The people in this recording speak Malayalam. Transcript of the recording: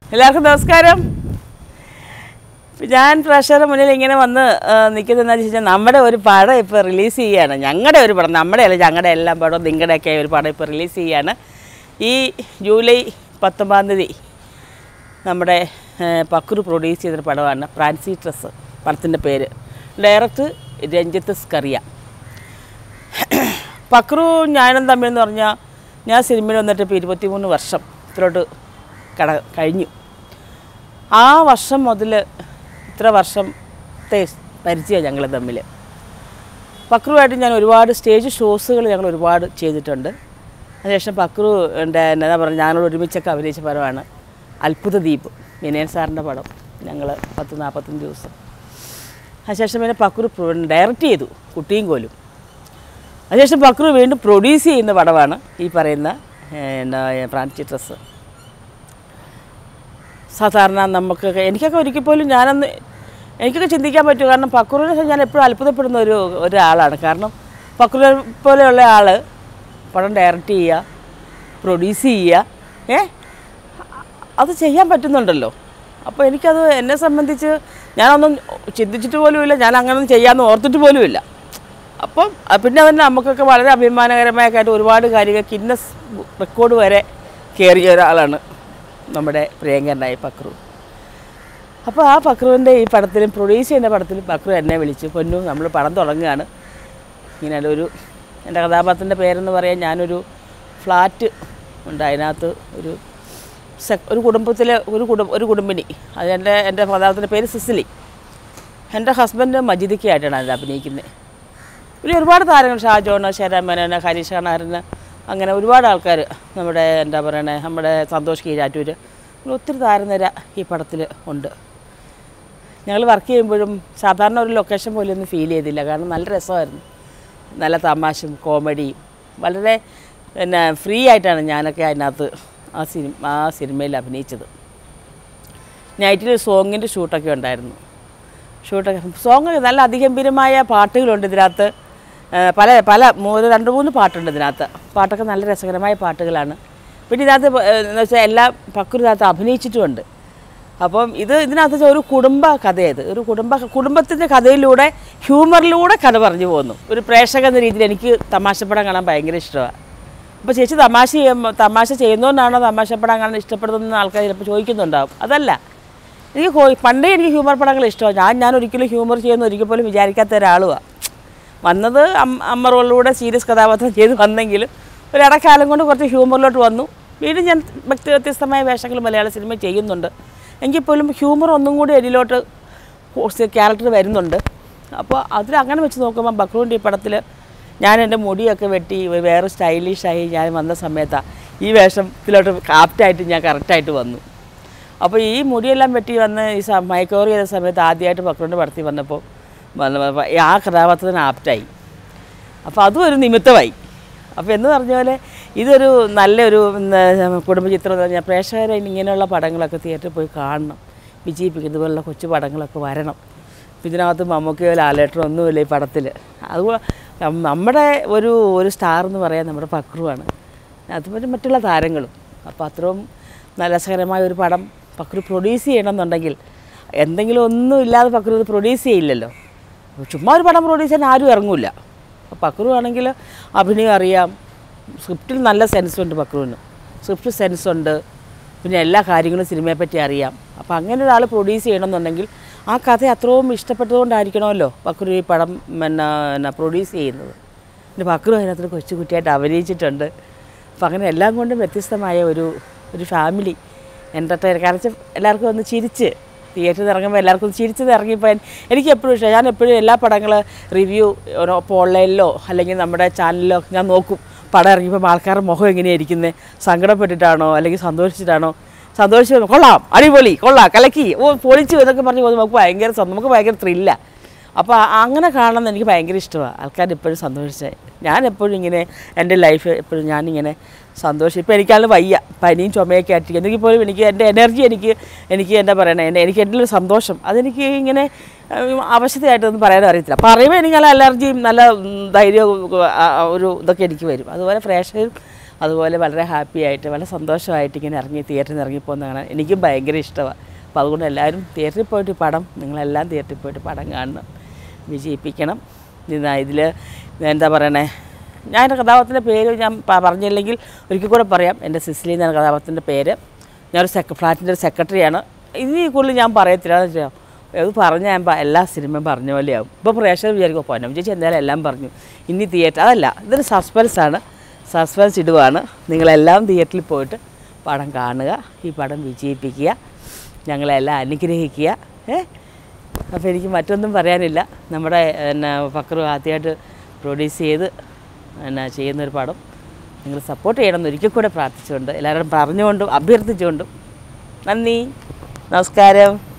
എല്ലാവർക്കും നമസ്കാരം ഞാൻ പ്രഷറുടെ മുന്നിൽ ഇങ്ങനെ വന്ന് നിൽക്കുന്നതെന്ന് വെച്ച് കഴിഞ്ഞാൽ നമ്മുടെ ഒരു പടം ഇപ്പോൾ റിലീസ് ചെയ്യുകയാണ് ഞങ്ങളുടെ ഒരു പടം നമ്മുടെ അല്ല ഞങ്ങളുടെ എല്ലാം പടവും നിങ്ങളുടെയൊക്കെ ഒരു പടം ഇപ്പോൾ റിലീസ് ചെയ്യുകയാണ് ഈ ജൂലൈ പത്തൊമ്പതാം തീയതി നമ്മുടെ ഏഹ്, പക്രു പ്രൊഡ്യൂസ് ചെയ്തൊരു പടമാണ് ഫ്രാൻസി ട്രസ് പടത്തിൻ്റെ പേര് ഡയറക്റ്റ് രഞ്ജിത്ത് സ്കറിയ പക്രു ഞാനും തമ്മിൽ എന്ന് പറഞ്ഞാൽ ഞാൻ സിനിമയിൽ വന്നിട്ട് ഇപ്പോൾ ഇരുപത്തിമൂന്ന് വർഷം ഇതിലോട്ട് കട കഴിഞ്ഞു ആ വർഷം മുതൽ ഇത്ര വർഷത്തെ പരിചയമാണ് ഞങ്ങൾ തമ്മിൽ പക്രുവായിട്ട് ഞാൻ ഒരുപാട് സ്റ്റേജ് ഷോസുകൾ ഞങ്ങൾ ഒരുപാട് ചെയ്തിട്ടുണ്ട് അതിനുശേഷം പക്രു എൻ്റെ എന്താ പറയുക ഞങ്ങൾ ഒരുമിച്ചൊക്കെ അഭിനയിച്ച പടമാണ് അത്ഭുത ദ്വീപ് വിനയൻ സാറിൻ്റെ പടം ഞങ്ങൾ പത്ത് നാൽപ്പത്തഞ്ച് ദിവസം അതിനുശേഷം പിന്നെ പക്രു ഡയറക്റ്റ് ചെയ്തു കുട്ടിയും കോലും അതിനുശേഷം പക്രു വീണ്ടും പ്രൊഡ്യൂസ് ചെയ്യുന്ന പടമാണ് ഈ പറയുന്ന ഏഹ്, എന്താ ഫ്രാൻസി ഡ്രസ്സ് സാധാരണ നമുക്കൊക്കെ എനിക്കൊക്കെ ഒരിക്കൽ പോലും ഞാനന്ന് എനിക്കൊക്കെ ചിന്തിക്കാൻ പറ്റും കാരണം പക്രൂരിനെ ഞാൻ എപ്പോഴും അത്ഭുതപ്പെടുന്ന ഒരു ഒരാളാണ് കാരണം പക്രൂർ പോലെയുള്ള ആൾ പടം ഡയറക്റ്റ് ചെയ്യുക പ്രൊഡ്യൂസ് ചെയ്യുക ഏ അത് ചെയ്യാൻ പറ്റുന്നുണ്ടല്ലോ അപ്പോൾ എനിക്കത് എന്നെ സംബന്ധിച്ച് ഞാനൊന്നും ചിന്തിച്ചിട്ട് പോലുമില്ല ഞാൻ അങ്ങനൊന്നും ചെയ്യാമെന്ന് ഓർത്തിട്ട് പോലുമില്ല അപ്പം അ, പിന്നെ തന്നെ നമുക്കൊക്കെ വളരെ അഭിമാനകരമായ കാര്യം ഒരുപാട് കാര്യങ്ങൾ ഗിന്നസ് റെക്കോർഡ് വരെ കയറിയ ഒരാളാണ് നമ്മുടെ പ്രിയങ്കരനായ പക്രു അപ്പോൾ ആ പക്രുവിൻ്റെ ഈ പടത്തിലും പ്രൊഡ്യൂസ് ചെയ്യുന്ന പടത്തിലും പക്രു എന്നെ വിളിച്ചു പൊന്നു നമ്മൾ പടം തുടങ്ങുകയാണ് ഇങ്ങനെ ഒരു എൻ്റെ കഥാപാത്രത്തിൻ്റെ പേരെന്ന് പറയാൻ ഞാനൊരു ഫ്ലാറ്റ് ഉണ്ട് അതിനകത്ത് ഒരു സെ- ഒരു കുടുംബത്തിലെ ഒരു കുടും ഒരു കുടുംബിനി അത് എൻ്റെ എൻ്റെ കഥാപാത്രത്തിൻ്റെ പേര് സിസിലി എൻ്റെ ഹസ്ബൻഡ് മജിദിക്കയായിട്ടാണ് അതിൽ അഭിനയിക്കുന്നത് പിന്നെ ഒരുപാട് താരങ്ങൾ ഷാജോണ് ശരമേനന് ഹരീഷ് കണാരന് അങ്ങനെ ഒരുപാട് ആൾക്കാർ നമ്മുടെ എന്താ പറയണേ നമ്മുടെ സന്തോഷ് കീഴാറ്റൂർ അങ്ങനെ ഒത്തിരി താരനിര ഈ പടത്തിൽ ഉണ്ട് ഞങ്ങൾ വർക്ക് ചെയ്യുമ്പോഴും സാധാരണ ഒരു ലൊക്കേഷൻ പോലെ ഒന്നും ഫീൽ ചെയ്തില്ല കാരണം നല്ല രസമായിരുന്നു നല്ല തമാശയും കോമഡിയും വളരെ പിന്നെ ഫ്രീ ആയിട്ടാണ് ഞാനൊക്കെ അതിനകത്ത് ആ സിനിമ ആ സിനിമയിൽ അഭിനയിച്ചത് നൈറ്റിൽ സോങ്ങിൻ്റെ ഷൂട്ടൊക്കെ ഉണ്ടായിരുന്നു ഷൂട്ടൊക്കെ സോങ് നല്ല അതിഗംഭീരമായ പാട്ടുകളുണ്ട് ഇതിനകത്ത് ആ, പല പല മൂന്ന് രണ്ട് മൂന്ന് പാട്ടുണ്ട് ഇതിനകത്ത് പാട്ടൊക്കെ നല്ല രസകരമായ പാട്ടുകളാണ് പിന്നെ ഇതിനകത്ത് പ- ഏ, എന്ന് വെച്ചാൽ എല്ലാ പക്രു ഇതിനകത്ത് അഭിനയിച്ചിട്ടുമുണ്ട് അപ്പം ഇത് ഇതിനകത്ത് ഒരു കുടുംബ കഥയത് ഒരു കുടുംബ കുടുംബത്തിൻ്റെ കഥയിലൂടെ ഹ്യൂമറിലൂടെ കഥ പറഞ്ഞു പോകുന്നു ഒരു പ്രേക്ഷക എന്ന രീതിയിൽ എനിക്ക് തമാശപ്പടം കാണാൻ ഭയങ്കര ഇഷ്ടമാണ് അപ്പോൾ ചേച്ചി തമാശ ചെയ്യുമ്പോൾ തമാശ ചെയ്യുന്നതുകൊണ്ടാണോ തമാശപ്പടം കാണാൻ ഇഷ്ടപ്പെടുന്നതെന്ന് ആൾക്കാർ ചിലപ്പോൾ ചോദിക്കുന്നുണ്ടാവും അതല്ല എനിക്ക് കോ- പണ്ടേ എനിക്ക് ഹ്യൂമർ പടങ്ങൾ ഇഷ്ടമാണ് ഞാൻ ഞാൻ ഒരിക്കലും ഹ്യൂമർ ചെയ്യുന്ന ഒരിക്കൽ പോലും വിചാരിക്കാത്ത ഒരാളുമാണ് വന്നത് അം- അമ്മ റോളിലൂടെ സീരിയസ് കഥാപാത്രം ചെയ്ത് വന്നെങ്കിലും ഒരു ഇടക്കാലം കൊണ്ട് കുറച്ച് ഹ്യൂമറിലോട്ട് വന്നു വീണ്ടും ഞാൻ വ്യക്തി വ്യത്യസ്തമായ വേഷങ്ങൾ മലയാള സിനിമ ചെയ്യുന്നുണ്ട് എങ്കിൽ പോലും ഹ്യൂമർ ഒന്നും കൂടി ഇതിലോട്ട് ക്യാരക്ടർ വരുന്നുണ്ട് അപ്പോൾ അതിൽ അങ്ങനെ വെച്ച് നോക്കുമ്പോൾ ബക്രൂൻ്റെ ഈ പടത്തിൽ ഞാൻ എൻ്റെ മുടിയൊക്കെ വെട്ടി വേറെ സ്റ്റൈലിഷായി ഞാൻ വന്ന സമയത്താണ് ഈ വേഷത്തിലോട്ട് ആപ്റ്റായിട്ട് ഞാൻ കറക്റ്റായിട്ട് വന്നു അപ്പോൾ ഈ മുടിയെല്ലാം വെട്ടി വന്ന് ഈ സ മയക്കോർ ചെയ്ത സമയത്ത് ആദ്യമായിട്ട് പക്രൂൻ്റെ പടത്തിൽ വന്നപ്പോൾ വന്ന- ആ കഥാപാത്രത്തിന് ആപ്റ്റായി അപ്പോൾ അതും ഒരു നിമിത്തമായി അപ്പോൾ എന്ന് പറഞ്ഞ പോലെ ഇതൊരു നല്ലൊരു എന്താ, കുടുംബചിത്രം എന്ന് പറഞ്ഞാൽ പ്രേക്ഷകരെ ഇങ്ങനെയുള്ള പടങ്ങളൊക്കെ തിയേറ്ററിൽ പോയി കാണണം വിജയിപ്പിക്കുന്ന ഇതുപോലുള്ള കൊച്ചു പടങ്ങളൊക്കെ വരണം ഇപ്പം ഇതിനകത്ത് മമ്മൂക്കയോ ലാലേട്ടനോ ഒന്നുമില്ല ഈ പടത്തിൽ അതുപോലെ നം- നമ്മുടെ ഒരു ഒരു സ്റ്റാർ എന്ന് പറയാൻ നമ്മുടെ പക്രുവാണ് അതുപോലെ മറ്റുള്ള താരങ്ങളും അപ്പോൾ അത്രയും നല്ല രസകരമായ ഒരു പടം പക്രു പ്രൊഡ്യൂസ് ചെയ്യണമെന്നുണ്ടെങ്കിൽ എന്തെങ്കിലും ഒന്നും ഇല്ലാതെ പക്രു ഇത് പ്രൊഡ്യൂസ് ചെയ്യില്ലല്ലോ ചുമ്മാ ഒരു പടം പ്രൊഡ്യൂസ് ചെയ്യാൻ ആരും ഇറങ്ങില്ല അപ്പോൾ പക്രു ആണെങ്കിൽ അഭിനയം അറിയാം സ്ക്രിപ്റ്റിൽ നല്ല സെൻസ് ഉണ്ട് പക്രുവിന് സ്ക്രിപ്റ്റ് സെൻസ് ഉണ്ട് പിന്നെ എല്ലാ കാര്യങ്ങളും സിനിമയെ പറ്റി അറിയാം അപ്പോൾ അങ്ങനെ ഒരാൾ പ്രൊഡ്യൂസ് ചെയ്യണമെന്നുണ്ടെങ്കിൽ ആ കഥ അത്രയും ഇഷ്ടപ്പെട്ടതുകൊണ്ടായിരിക്കണമല്ലോ പക്രു ഈ പടം പിന്നെ പിന്നെ പ്രൊഡ്യൂസ് ചെയ്യുന്നത് പിന്നെ പക്രു അതിനകത്ത് കൊച്ചു കുട്ടിയായിട്ട് അഭിനയിച്ചിട്ടുണ്ട് അപ്പം അങ്ങനെ എല്ലാം കൊണ്ടും വ്യത്യസ്തമായ ഒരു ഒരു ഫാമിലി എൻ്റർടൈൻ കാരണം വെച്ചാൽ എല്ലാവർക്കും ഒന്ന് ചിരിച്ച് തിയേറ്ററിൽ ഇറങ്ങുമ്പോൾ എല്ലാവർക്കും ഒന്ന് ചിരിച്ചത് ഇറങ്ങിപ്പോയാൽ എനിക്ക് എപ്പോഴും ഇഷ്ടം ഞാൻ എപ്പോഴും എല്ലാ പടങ്ങൾ റിവ്യൂ ഇപ്പോൾ ഓൺലൈനിലോ അല്ലെങ്കിൽ നമ്മുടെ ചാനലിലോ ഞാൻ നോക്കും പടം ഇറങ്ങിയപ്പോൾ ആൾക്കാരുടെ മുഖം എങ്ങനെയാണ് ഇരിക്കുന്നത് സങ്കടപ്പെട്ടിട്ടാണോ അല്ലെങ്കിൽ സന്തോഷിച്ചിട്ടാണോ സന്തോഷിച്ച് കൊള്ളാം അടിപൊളി കൊള്ളാം കലക്കി ഓ പൊളിച്ചു എന്നൊക്കെ പറഞ്ഞ് പോകുമ്പോൾ നമുക്ക് ഭയങ്കര സന്തോഷം, നമുക്ക് ഭയങ്കര ത്രില്ല അപ്പോൾ അങ്ങനെ കാണണം എന്ന് എനിക്ക് ഭയങ്കര ഇഷ്ടമാണ് ആൾക്കാർ എപ്പോഴും സന്തോഷിച്ചത് ഞാൻ എപ്പോഴും ഇങ്ങനെ എൻ്റെ ലൈഫ് എപ്പോഴും ഞാനിങ്ങനെ സന്തോഷം ഇപ്പോൾ എനിക്കാണ് വയ്യ പനിയും ചുമയൊക്കെ ആയിട്ട് എന്നെങ്കിൽ പോലും എനിക്ക് എൻ്റെ എനർജി എനിക്ക് എനിക്ക് എന്താ പറയണേ എൻ്റെ എനിക്ക് എൻ്റെ ഒരു സന്തോഷം അതെനിക്ക് ഇങ്ങനെ ഉം, അവശതയായിട്ടൊന്നും പറയാനും അറിയത്തില്ല പറയുമ്പോൾ എനിക്ക് നല്ല അലർജിയും നല്ല ഉം, ധൈര്യവും ആ, ആ, ഒരു ഇതൊക്കെ എനിക്ക് വരും അതുപോലെ പ്രേക്ഷകരും അതുപോലെ വളരെ ഹാപ്പി ആയിട്ട് വളരെ സന്തോഷമായിട്ട് ഇങ്ങനെ ഇറങ്ങി തിയേറ്ററിൽ നിന്ന് ഇറങ്ങിപ്പോകുന്ന കാണാൻ എനിക്കും ഭയങ്കര ഇഷ്ടമാണ് അപ്പോൾ അതുകൊണ്ട് എല്ലാവരും തിയേറ്ററിൽ പോയിട്ട് പടം നിങ്ങളെല്ലാം തിയേറ്ററിൽ പോയിട്ട് പടം കാണണം വിജയിപ്പിക്കണം ഇതിൽ എന്താ പറയണേ ഞാൻ എൻ്റെ കഥാപാത്രത്തിൻ്റെ പേര് ഞാൻ പ- പറഞ്ഞില്ലെങ്കിൽ ഒരിക്കൽ കൂടെ പറയാം എൻ്റെ സിസിലി എന്നാണ് കഥാപാത്രത്തിൻ്റെ പേര് ഞാനൊരു സെക്ര ഫ്ലാറ്റിൻ്റെ ഒരു സെക്രട്ടറിയാണ് ഇനി കൂടുതൽ ഞാൻ പറയത്തില്ല എന്ന് വെച്ചാൽ അത് പറഞ്ഞ ഞാൻ പ- എല്ലാ സിനിമയും പറഞ്ഞ പോലെയാവും ഇപ്പോൾ പ്രേക്ഷകർ വിചാരിക്കും പൊന്നം ചേച്ചി എന്തായാലും എല്ലാം പറഞ്ഞു ഇനി തിയേറ്റർ അതല്ല ഇതൊരു സസ്പെൻസാണ് സസ്പെൻസ് ഇടുവാണ് നിങ്ങളെല്ലാം തിയേറ്ററിൽ പോയിട്ട് പടം കാണുക ഈ പടം വിജയിപ്പിക്കുക ഞങ്ങളെല്ലാം അനുഗ്രഹിക്കുക ഏ അപ്പോൾ എനിക്ക് മറ്റൊന്നും പറയാനില്ല നമ്മുടെ എന്നാ ഫക്രു ആദ്യമായിട്ട് പ്രൊഡ്യൂസ് ചെയ്ത് എന്നാ ചെയ്യുന്നൊരു പടം നിങ്ങൾ സപ്പോർട്ട് ചെയ്യണമെന്ന് ഒരിക്കൽ കൂടെ പ്രാർത്ഥിച്ചുകൊണ്ട് എല്ലാവരോടും പറഞ്ഞുകൊണ്ടും അഭ്യർത്ഥിച്ചുകൊണ്ടും നന്ദി നമസ്കാരം